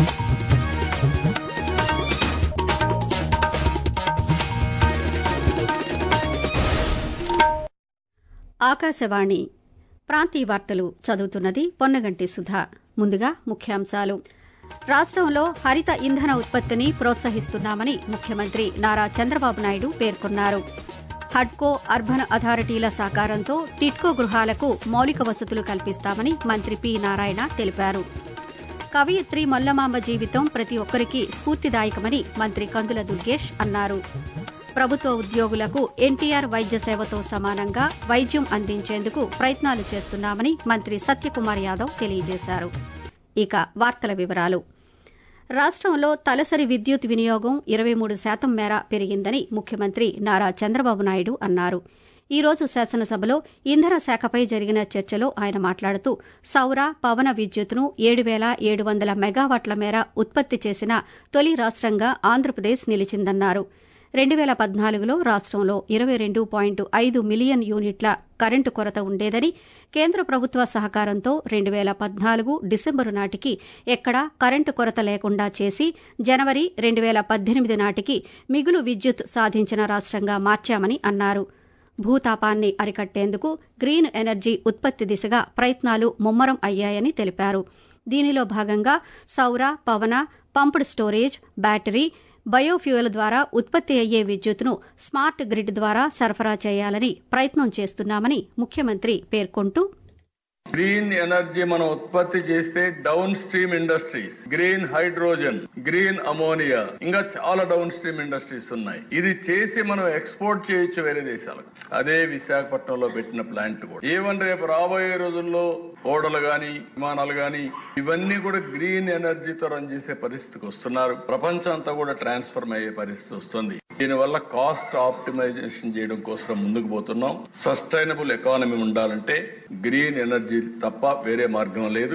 ఆకాశవాణి ప్రాంతీయ వార్తలు చదువుతున్నది పొన్నగంటి సుధా ముందుగా ముఖ్యాంశాలు రాష్టంలో హరిత ఇంధన ఉత్పత్తిని ప్రోత్సహిస్తున్నామని ముఖ్యమంత్రి నారా చంద్రబాబు నాయుడు పేర్కొన్నారు హడ్కో అర్బన్ అథారిటీల సహకారంతో టిట్కో గృహాలకు మౌలిక వసతులు కల్పిస్తామని మంత్రి పి నారాయణ తెలిపారు కవయిత్రి మల్లమాంబ జీవితం ప్రతి ఒక్కరికి స్ఫూర్తిదాయకమని మంత్రి కందుల దుర్గేష్ అన్నారు ప్రభుత్వ ఉద్యోగులకు ఎన్టీఆర్ వైద్య సేవతో సమానంగా వైద్యం అందించేందుకు ప్రయత్నాలు చేస్తున్నామని మంత్రి సత్యకుమార్ యాదవ్ తెలియజేశారు ఇక వార్తల వివరాలు రాష్టంలో తలసరి విద్యుత్ వినియోగం ఇరవై మూడు శాతం మేర పెరిగిందని ముఖ్యమంత్రి నారా చంద్రబాబు నాయుడు అన్నారు ఈ రోజు శాసనసభలో ఇంధన శాఖపై జరిగిన చర్చలో ఆయన మాట్లాడుతూ సౌర పవన విద్యుత్తును ఏడు వేల ఏడు వందల మెగావాట్ల మేర ఉత్పత్తి చేసిన తొలి రాష్టంగా ఆంధ్రప్రదేశ్ నిలిచిందన్నారు రెండు వేల పద్నాలుగులో రాష్టంలో ఇరవై రెండు పాయింట్ ఐదు మిలియన్ యూనిట్ల కరెంటు కొరత ఉండేదని కేంద్ర ప్రభుత్వ సహకారంతో రెండు వేల పద్నాలుగు డిసెంబరు నాటికి ఎక్కడా కరెంటు కొరత లేకుండా చేసి జనవరి రెండు వేల పద్దెనిమిది నాటికి మిగులు విద్యుత్ సాధించిన రాష్టంగా మార్చామని అన్నారు భూతాపాన్ని అరికట్టేందుకు గ్రీన్ ఎనర్జీ ఉత్పత్తి దిశగా ప్రయత్నాలు ముమ్మరం అయ్యాయని తెలిపారు దీనిలో భాగంగా సౌర పవన పంప్డ్ స్టోరేజ్ బ్యాటరీ బయోఫ్యూయల్ ద్వారా ఉత్పత్తి అయ్యే విద్యుత్తును స్మార్ట్ గ్రిడ్ ద్వారా సరఫరా చేయాలని ప్రయత్నం చేస్తున్నామని ముఖ్యమంత్రి పేర్కొంటూ గ్రీన్ ఎనర్జీ మనం ఉత్పత్తి చేస్తే downstream industries green hydrogen green ammonia ఇంకా చాలా డౌన్ స్ట్రీమ్ ఇండస్ట్రీస్ ఉన్నాయి ఇది చేసి మనం ఎక్స్పోర్ట్ చేయొచ్చు వేరే దేశాలకు అదే విశాఖపట్నంలో పెట్టిన ప్లాంట్ కూడా ఈవెన్ రేపు రాబోయే రోజుల్లో ఓడలు గాని విమానాలు గాని ఇవన్నీ కూడా గ్రీన్ ఎనర్జీతో రన్ చేసే పరిస్థితికి వస్తున్నారు ప్రపంచం అంతా కూడా ట్రాన్స్ఫర్మ్ అయ్యే పరిస్థితి వస్తుంది దీనివల్ల కాస్ట్ ఆప్టిమైజేషన్ చేయడం కోసం ముందుకు పోతున్నాం సస్టైనబుల్ ఎకానమీ ఉండాలంటే గ్రీన్ ఎనర్జీ తప్ప వేరే మార్గం లేదు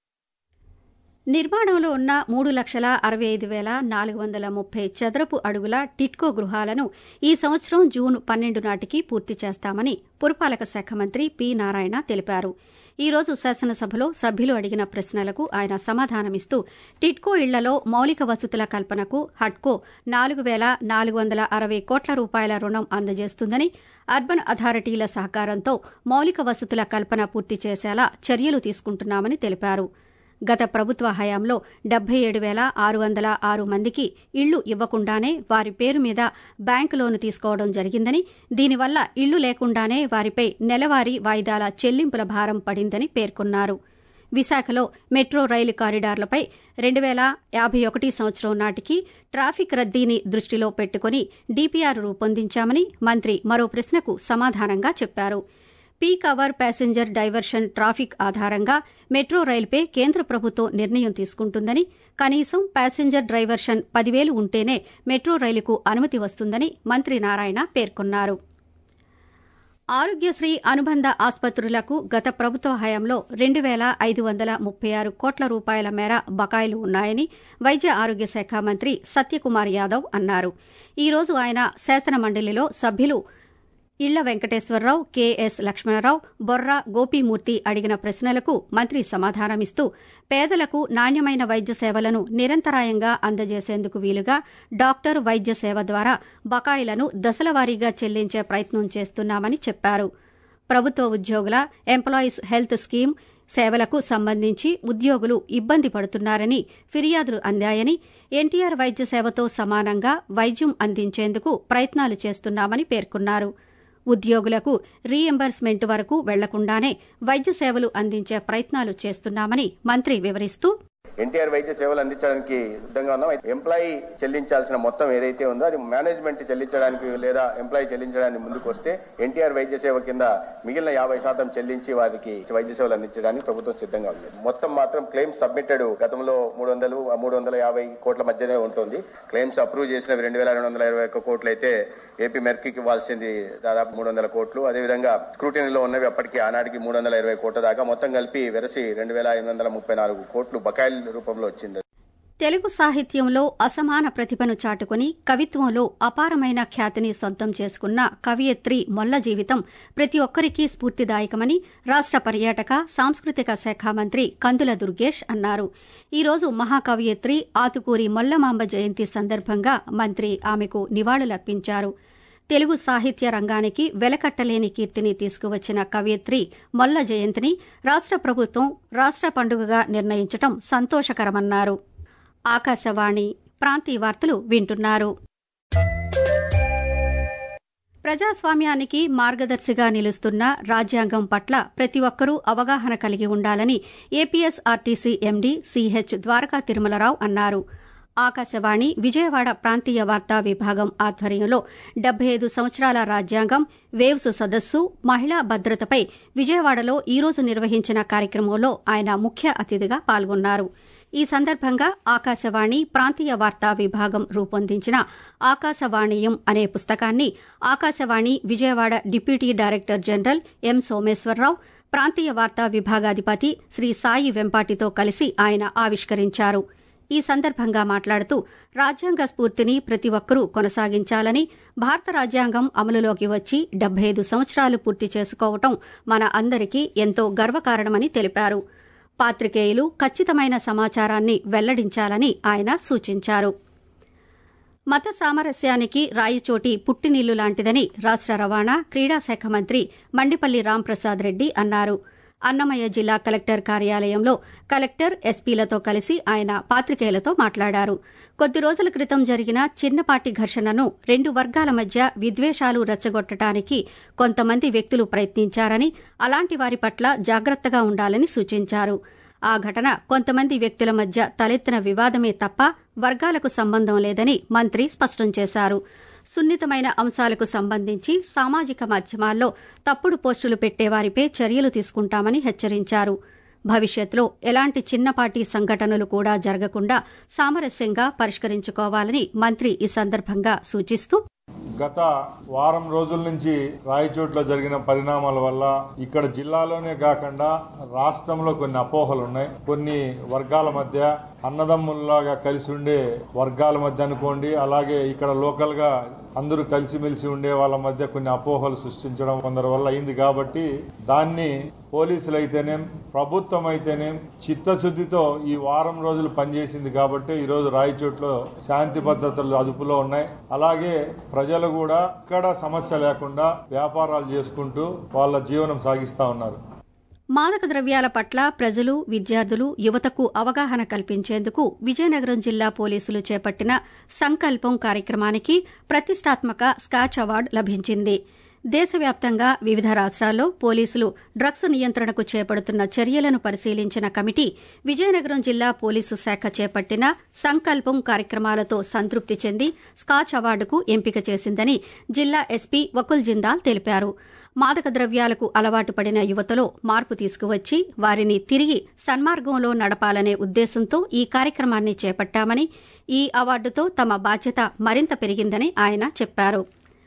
నిర్మాణంలో ఉన్న మూడు లక్షల అరవై ఐదు వేల నాలుగు వందల ముప్పై చదరపు అడుగుల టిట్కో గృహాలను ఈ సంవత్సరం జూన్ పన్నెండు నాటికి పూర్తి చేస్తామని పురపాలక శాఖ మంత్రి పి నారాయణ తెలిపారు ఈ రోజు శాసనసభలో సభ్యులు అడిగిన ప్రశ్నలకు ఆయన సమాధానమిస్తూ టిట్కో ఇళ్లలో మౌలిక వసతుల కల్పనకు హడ్కో నాలుగు వేల నాలుగు వందల అరవై కోట్ల రూపాయల రుణం అందజేస్తుందని అర్బన్ అథారిటీల సహకారంతో మౌలిక వసతుల కల్పన పూర్తి చేసేలా చర్యలు తీసుకుంటున్నామని తెలిపారు గత ప్రభుత్వ హయాంలో డెబ్బై ఏడు వేల ఆరు వందల ఆరు మందికి ఇళ్లు ఇవ్వకుండానే వారి పేరు మీద బ్యాంకు లోను తీసుకోవడం జరిగిందని దీనివల్ల ఇళ్లు లేకుండానే వారిపై నెలవారీ వాయిదాల చెల్లింపుల భారం పడిందని పేర్కొన్నారు విశాఖలో మెట్రో రైలు కారిడార్లపై రెండు వేల యాభై ఒకటి సంవత్సరం నాటికి ట్రాఫిక్ రద్దీని దృష్టిలో పెట్టుకుని డీపీఆర్ రూపొందించామని మంత్రి మరో ప్రశ్నకు సమాధానంగా చెప్పారు peak hour passenger diversion traffic ఆధారంగా మెట్రో రైలుపై కేంద్ర ప్రభుత్వం నిర్ణయం తీసుకుంటుందని కనీసం ప్యాసింజర్ డైవర్షన్ పదివేలు ఉంటేనే మెట్రో రైలుకు అనుమతి వస్తుందని మంత్రి నారాయణ పేర్కొన్నారు ఆరోగ్యశ్రీ అనుబంధ ఆసుపత్రులకు గత ప్రభుత్వ హయాంలో రెండు వేల ఐదు వందల ముప్పై ఆరు కోట్ల రూపాయల మేర బకాయిలు ఉన్నాయని వైద్య ఆరోగ్య శాఖ మంత్రి సత్యకుమార్ యాదవ్ అన్నారు ఈ రోజు ఆయన శాసనమండలిలో సభ్యులు ఇళ్ల వెంకటేశ్వరరావు కెఎస్ లక్ష్మణరావు బొర్రా గోపీమూర్తి అడిగిన ప్రశ్నలకు మంత్రి సమాధానమిస్తూ పేదలకు నాణ్యమైన వైద్య సేవలను నిరంతరాయంగా అందజేసేందుకు వీలుగా డాక్టర్ వైద్య సేవ ద్వారా బకాయిలను దశలవారీగా చెల్లించే ప్రయత్నం చేస్తున్నామని చెప్పారు ప్రభుత్వ ఉద్యోగుల ఎంప్లాయీస్ హెల్త్ స్కీమ్ సేవలకు సంబంధించి ఉద్యోగులు ఇబ్బంది పడుతున్నారని ఫిర్యాదులు అందాయని ఎన్టీఆర్ వైద్య సేవతో సమానంగా వైద్యం అందించేందుకు ప్రయత్నాలు చేస్తున్నామని పేర్కొన్నారు ఉద్యోగులకు రీఎంబర్స్మెంట్ వరకు వెళ్లకుండానే వైద్య సేవలు అందించే ప్రయత్నాలు చేస్తున్నామని మంత్రి వివరిస్తూ ఎన్టీఆర్ వైద్య సేవలు అందించడానికి సిద్ధంగా ఉన్నాం ఎంప్లాయీ చెల్లించాల్సిన మొత్తం ఏదైతే ఉందో అది మేనేజ్మెంట్ చెల్లించడానికి లేదా ఎంప్లాయీ చెల్లించడానికి ముందుకు వస్తే ఎన్టీఆర్ వైద్య సేవ కింద మిగిలిన యాభై శాతం చెల్లించి వారికి వైద్య సేవలు అందించడానికి ప్రభుత్వం సిద్ధంగా ఉంది మొత్తం మాత్రం క్లెయిమ్స్ సబ్మిటెడ్ గతంలో మూడు వందలు మూడు వందల యాభై కోట్ల మధ్యనే ఉంటుంది క్లెయిమ్స్ అప్రూవ్ చేసినవి రెండు వేల రెండు వందల ఇరవై ఒక్క కోట్లు అయితే ఏపీ మెర్క్కి ఇవ్వాల్సింది దాదాపు మూడు వందల కోట్లు అదేవిధంగా స్క్రూటినీలో ఉన్నవి అప్పటికి ఆనాటికి మూడు వందల ఇరవై కోట్ల దాకా మొత్తం కలిపి వెరసి రెండు వేల ఎనిమిది వందల ముప్పై నాలుగు కోట్లు బకాయిల రూపంలో వచ్చింది తెలుగు సాహిత్యంలో అసమాన ప్రతిభను చాటుకుని కవిత్వంలో అపారమైన ఖ్యాతిని సొంతం చేసుకున్న కవయిత్రి మొల్ల జీవితం ప్రతి ఒక్కరికీ స్ఫూర్తిదాయకమని రాష్ట పర్యాటక సాంస్కృతిక శాఖ మంత్రి కందుల దుర్గేష్ అన్నారు ఈ రోజు మహాకవయిత్రి ఆతుకూరి మొల్లమాంబ జయంతి సందర్భంగా మంత్రి ఆమెకు నివాళులర్పించారు తెలుగు సాహిత్య రంగానికి వెలకట్టలేని కీర్తిని తీసుకువచ్చిన కవయిత్రి మొల్ల జయంతిని రాష్ట ప్రభుత్వం రాష్ట పండుగగా నిర్ణయించడం సంతోషకరమన్నారు ఆకాశవాణి ప్రాంతీయ వార్తలు వింటున్నారు ప్రజాస్వామ్యానికి మార్గదర్శిగా నిలుస్తున్న రాజ్యాంగం పట్ల ప్రతి ఒక్కరూ అవగాహన కలిగి ఉండాలని APSRTC MD CH Dwaraka Tirumala Rao అన్నారు ఆకాశవాణి విజయవాడ ప్రాంతీయ వార్తా విభాగం ఆధ్వర్యంలో డెబ్బై ఐదు సంవత్సరాల రాజ్యాంగం వేవ్స్ సదస్సు మహిళా భద్రతపై విజయవాడలో ఈరోజు నిర్వహించిన కార్యక్రమంలో ఆయన ముఖ్య అతిథిగా పాల్గొన్నారు ఈ సందర్భంగా ఆకాశవాణి ప్రాంతీయ వార్తా విభాగం రూపొందించిన ఆకాశవాణియం అనే పుస్తకాన్ని Akashvani Vijayawada deputy director general M Someswara Rao ప్రాంతీయ వార్తా విభాగాధిపతి శ్రీ సాయి వెంపాటితో కలిసి ఆయన ఆవిష్కరించారు ఈ సందర్భంగా మాట్లాడుతూ రాజ్యాంగ స్ఫూర్తిని ప్రతి ఒక్కరూ కొనసాగించాలని భారత రాజ్యాంగం అమలులోకి వచ్చి డెబ్బై ఐదు సంవత్సరాలు పూర్తి చేసుకోవటం మన అందరికీ ఎంతో గర్వకారణమని తెలిపారు పాత్రికేయులు ఖచ్చితమైన సమాచారాన్ని వెల్లడించాలని ఆయన సూచించారు మత సామరస్యానికి రాయిచోటి పుట్టినిల్లు లాంటిదని రాష్ట రవాణా క్రీడాశాఖ మంత్రి మండిపల్లి రాంప్రసాద్ రెడ్డి అన్నారు అన్నమయ్య జిల్లా కలెక్టర్ కార్యాలయంలో కలెక్టర్ ఎస్పీలతో కలిసి ఆయన పాత్రికేయులతో మాట్లాడారు కొద్ది రోజుల క్రితం జరిగిన చిన్నపాటి ఘర్షణను రెండు వర్గాల మధ్య విద్వేషాలు రెచ్చగొట్టడానికి కొంతమంది వ్యక్తులు ప్రయత్నించారని అలాంటి వారి పట్ల జాగ్రత్తగా ఉండాలని సూచించారు ఆ ఘటన కొంతమంది వ్యక్తుల మధ్య తలెత్తిన వివాదమే తప్ప వర్గాలకు సంబంధం లేదని మంత్రి స్పష్టం చేశారు సున్నితమైన అంశాలకు సంబంధించి సామాజిక మాధ్యమాల్లో తప్పుడు పోస్టులు పెట్టేవారిపై చర్యలు తీసుకుంటామని హెచ్చరించారు భవిష్యత్తులో ఎలాంటి చిన్నపాటి సంఘటనలు కూడా జరగకుండా సామరస్యంగా పరిష్కరించుకోవాలని మంత్రి ఈ సందర్భంగా సూచిస్తూ గత వారం రోజుల నుంచి రాయచోట్లో జరిగిన పరిణామాల వల్ల ఇక్కడ జిల్లాలోనే కాకుండా రాష్ట్రంలో కొన్ని అపోహలు ఉన్నాయి కొన్ని వర్గాల మధ్య అన్నదమ్ముల్లాగా కలిసి ఉండే వర్గాల మధ్య అనుకోండి అలాగే ఇక్కడ లోకల్ గా అందరూ కలిసిమెలిసి ఉండే వాళ్ళ మధ్య కొన్ని అపోహలు సృష్టించడం కొందరి వల్ల అయింది కాబట్టి దాన్ని పోలీసులు అయితేనేం ప్రభుత్వం అయితేనేం చిత్తశుద్దితో ఈ వారం రోజులు పనిచేసింది కాబట్టి ఈ రోజు రాయచోట్లో శాంతి భద్రతలు అదుపులో ఉన్నాయి అలాగే ప్రజలు కూడా ఇక్కడ సమస్య లేకుండా వ్యాపారాలు చేసుకుంటూ వాళ్ళ జీవనం సాగిస్తా ఉన్నారు మాదక ద్రవ్యాల పట్ల ప్రజలు విద్యార్థులు యువతకు అవగాహన కల్పించేందుకు విజయనగరం జిల్లా పోలీసులు చేపట్టిన సంకల్పం కార్యక్రమానికి ప్రతిష్టాత్మక స్కాచ్ అవార్డు లభించింది దేశవ్యాప్తంగా వివిధ రాష్ట్రాల్లో పోలీసులు డ్రగ్స్ నియంత్రణకు చేపడుతున్న చర్యలను పరిశీలించిన కమిటీ విజయనగరం జిల్లా పోలీసు శాఖ చేపట్టిన సంకల్పం కార్యక్రమాలతో సంతృప్తి చెంది స్కాచ్ అవార్డుకు ఎంపిక చేసిందని జిల్లా ఎస్పీ వకుల్ జిందాల్ తెలిపారు మాదక ద్రవ్యాలకు అలవాటు పడిన యువతలో మార్పు తీసుకువచ్చి వారిని తిరిగి సన్మార్గంలో నడపాలనే ఉద్దేశంతో ఈ కార్యక్రమాన్ని చేపట్టామని ఈ అవార్డుతో తమ బాధ్యత మరింత పెరిగిందని ఆయన చెప్పారు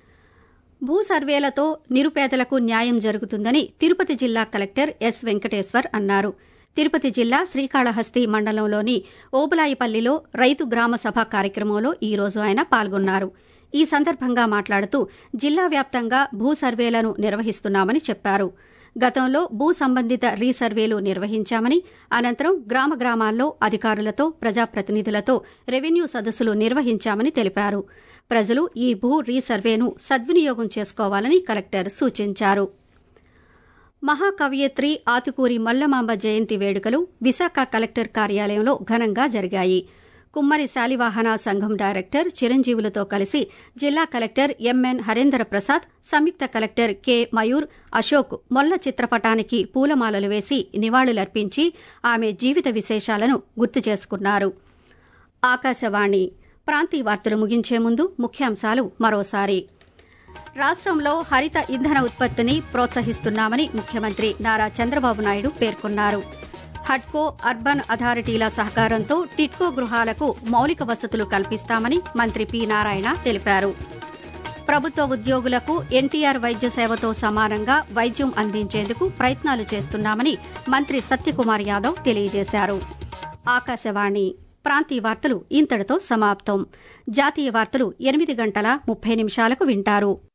భూ సర్వేలతో నిరుపేదలకు న్యాయం జరుగుతుందని తిరుపతి జిల్లా కలెక్టర్ ఎస్ వెంకటేశ్వర్ అన్నారు తిరుపతి జిల్లా శ్రీకాళహస్తి మండలంలోని ఓబులాయిపల్లిలో రైతు గ్రామ సభ కార్యక్రమంలో ఈ రోజు ఆయన పాల్గొన్నారు ఈ సందర్భంగా మాట్లాడుతూ జిల్లా వ్యాప్తంగా భూ సర్వేలను నిర్వహిస్తున్నామని చెప్పారు గతంలో భూ సంబంధిత రీసర్వేలు నిర్వహించామని అనంతరం గ్రామ గ్రామాల్లో అధికారులతో ప్రజాప్రతినిధులతో రెవెన్యూ సదస్సులు నిర్వహించామని తెలిపారు ప్రజలు ఈ భూ రీసర్వేను సద్వినియోగం చేసుకోవాలని కలెక్టర్ సూచించారు మహాకవయిత్రి ఆతుకూరి మల్లమాంబ జయంతి వేడుకలు విశాఖ కలెక్టర్ కార్యాలయంలో ఘనంగా జరిగాయి కుమ్మరి శాలివాహన సంఘం డైరెక్టర్ చిరంజీవులతో కలిసి జిల్లా కలెక్టర్ ఎంఎన్ హరేంద్ర ప్రసాద్ సంయుక్త కలెక్టర్ కె మయూర్ అశోక్ మొల్ల చిత్రపటానికి పూలమాలలు వేసి నివాళులర్పించి ఆమె జీవిత విశేషాలను గుర్తు చేసుకున్నారు ఆకాశవాణి ప్రాంతీయ వార్తలు ముగించే ముందు ముఖ్యాంశాలు మరోసారి రాష్ట్రంలో హరిత ఇంధన ఉత్పత్తిని ప్రోత్సహిస్తున్నామని ముఖ్యమంత్రి నారా చంద్రబాబు నాయుడు పేర్కొన్నారు హడ్కో అర్బన్ అథారిటీల సహకారంతో టిట్కో గృహాలకు మౌలిక వసతులు కల్పిస్తామని మంత్రి పి నారాయణ తెలిపారు ప్రభుత్వ ఉద్యోగులకు ఎన్టీఆర్ వైద్య సేవతో సమానంగా వైద్యం అందించేందుకు ప్రయత్నాలు చేస్తున్నామని మంత్రి సత్యకుమార్ యాదవ్ తెలియజేశారు ఆకాశవాణి ప్రాంతీయ వార్తలు ఇంతటితో సమాప్తం జాతీయ వార్తలు ఎనిమిది గంటల ముప్పై నిమిషాలకు వింటారు